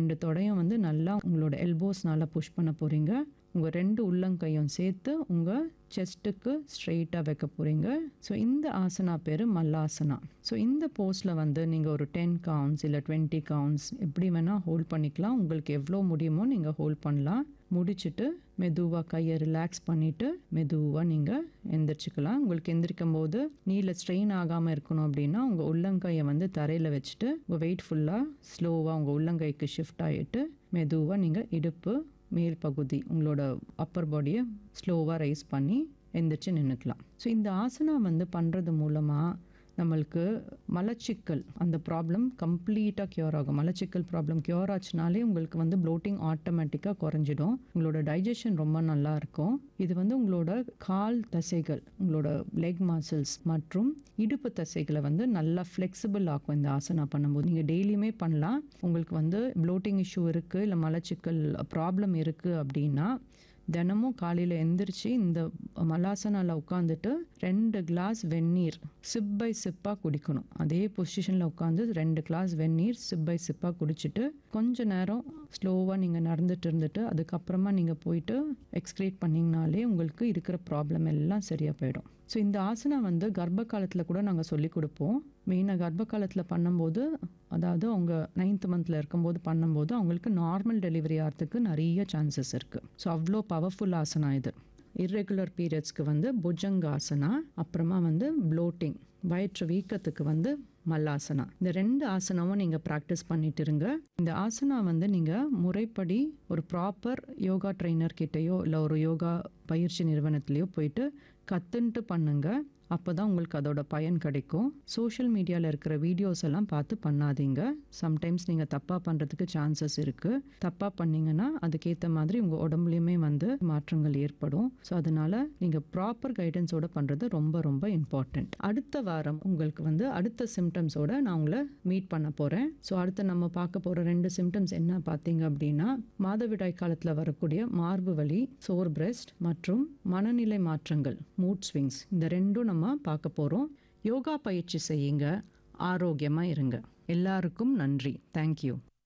ரெண்டு தொடையும் வந்து நல்லா உங்களோட எல்போஸ்னால புஷ் பண்ண போகிறீங்க உங்கள் ரெண்டு உள்ளங்கையும் சேர்த்து உங்கள் செஸ்ட்டுக்கு ஸ்ட்ரெயிட்டாக வைக்க போகிறீங்க ஸோ இந்த ஆசனா பேர் மல்லாசனா ஸோ இந்த போஸ்டில் வந்து நீங்கள் ஒரு டென் கவுண்ட்ஸ் இல்லை டுவெண்ட்டி கவுண்ட்ஸ் எப்படி வேணால் ஹோல்ட் பண்ணிக்கலாம் உங்களுக்கு எவ்வளோ முடியுமோ நீங்கள் ஹோல்ட் பண்ணலாம் முடிச்சுட்டு மெதுவாக கையை ரிலாக்ஸ் பண்ணிவிட்டு மெதுவாக நீங்கள் எந்திரிச்சுக்கலாம் உங்களுக்கு எந்திரிக்கும் போது நீல ஸ்ட்ரெயின் ஆகாமல் இருக்கணும் அப்படின்னா உங்கள் உள்ளங்கையை வந்து தரையில் வச்சுட்டு உங்கள் வெயிட் ஃபுல்லாக ஸ்லோவாக உங்கள் உள்ளங்கைக்கு ஷிஃப்ட் ஆகிட்டு மெதுவாக நீங்கள் இடுப்பு மேல் பகுதி உங்களோட அப்பர் பாடியை ஸ்லோவாக ரைஸ் பண்ணி எந்திரிச்சு நின்றுக்கலாம் ஸோ இந்த ஆசனா வந்து பண்ணுறது மூலமாக நம்மளுக்கு மலச்சிக்கல் அந்த ப்ராப்ளம் கம்ப்ளீட்டாக க்யூர் ஆகும் மலச்சிக்கல் ப்ராப்ளம் க்யூர் ஆச்சுனாலே உங்களுக்கு வந்து ப்ளோட்டிங் ஆட்டோமேட்டிக்காக குறைஞ்சிடும் உங்களோட டைஜஷன் ரொம்ப நல்லா இருக்கும் இது வந்து உங்களோட கால் தசைகள் உங்களோட லெக் மசில்ஸ் மற்றும் இடுப்பு தசைகளை வந்து நல்லா ஃப்ளெக்சிபிள் ஆக்கும் இந்த ஆசனா பண்ணும்போது நீங்கள் டெய்லியுமே பண்ணலாம் உங்களுக்கு வந்து ப்ளோட்டிங் இஷ்யூ இருக்குது இல்லை மலச்சிக்கல் ப்ராப்ளம் இருக்குது அப்படின்னா தினமும் காலையில் எந்திரிச்சு இந்த மலாசனால உட்காந்துட்டு ரெண்டு கிளாஸ் வெந்நீர் சிப் பை சிப்பாக குடிக்கணும் அதே பொசிஷனில் உட்காந்து ரெண்டு கிளாஸ் வெந்நீர் சிப் பை சிப்பாக குடிச்சிட்டு கொஞ்ச நேரம் ஸ்லோவாக நீங்கள் நடந்துட்டு இருந்துட்டு அதுக்கப்புறமா நீங்கள் போயிட்டு எக்ஸ்க்ரீட் பண்ணிங்கனாலே உங்களுக்கு இருக்கிற ப்ராப்ளம் எல்லாம் சரியாக போயிடும் ஸோ இந்த ஆசனா வந்து கர்ப்ப காலத்தில் கூட நாங்கள் சொல்லி கொடுப்போம் மெயினாக கர்ப்ப காலத்தில் பண்ணும்போது அதாவது அவங்க நைன்த் மந்தில் இருக்கும்போது பண்ணும்போது அவங்களுக்கு நார்மல் டெலிவரி ஆகிறதுக்கு நிறைய சான்சஸ் இருக்குது ஸோ அவ்வளோ பவர்ஃபுல் ஆசனா இது இர்ரெகுலர் பீரியட்ஸ்க்கு வந்து புஜங்காசனா அப்புறமா வந்து ப்ளோட்டிங் வயிற்று வீக்கத்துக்கு வந்து மல்லாசனா இந்த ரெண்டு ஆசனாவும் நீங்கள் ப்ராக்டிஸ் பண்ணிட்டு இருங்க இந்த ஆசனா வந்து நீங்கள் முறைப்படி ஒரு ப்ராப்பர் யோகா ட்ரைனர் கிட்டேயோ இல்லை ஒரு யோகா பயிற்சி நிறுவனத்துலேயோ போயிட்டு கற்றுன்ட்டு பண்ணுங்க அப்போ தான் உங்களுக்கு அதோட பயன் கிடைக்கும் சோஷியல் மீடியாவில் இருக்கிற வீடியோஸ் எல்லாம் பார்த்து பண்ணாதீங்க சம்டைம்ஸ் நீங்கள் தப்பாக பண்ணுறதுக்கு சான்சஸ் இருக்குது தப்பாக பண்ணீங்கன்னா அதுக்கேற்ற மாதிரி உங்கள் உடம்புலையுமே வந்து மாற்றங்கள் ஏற்படும் ஸோ அதனால் நீங்கள் ப்ராப்பர் கைடன்ஸோட பண்ணுறது ரொம்ப ரொம்ப இம்பார்ட்டண்ட் அடுத்த வாரம் உங்களுக்கு வந்து அடுத்த சிம்டம்ஸோட நான் உங்களை மீட் பண்ண போகிறேன் ஸோ அடுத்து நம்ம பார்க்க போகிற ரெண்டு சிம்டம்ஸ் என்ன பார்த்தீங்க அப்படின்னா மாதவிடாய் காலத்தில் வரக்கூடிய மார்பு வலி சோர் பிரெஸ்ட் மற்றும் மனநிலை மாற்றங்கள் மூட் ஸ்விங்ஸ் இந்த ரெண்டும் நம்ம பார்க்க போகிறோம் யோகா பயிற்சி செய்யுங்க ஆரோக்கியமாக இருங்க எல்லாருக்கும் நன்றி தேங்க்யூ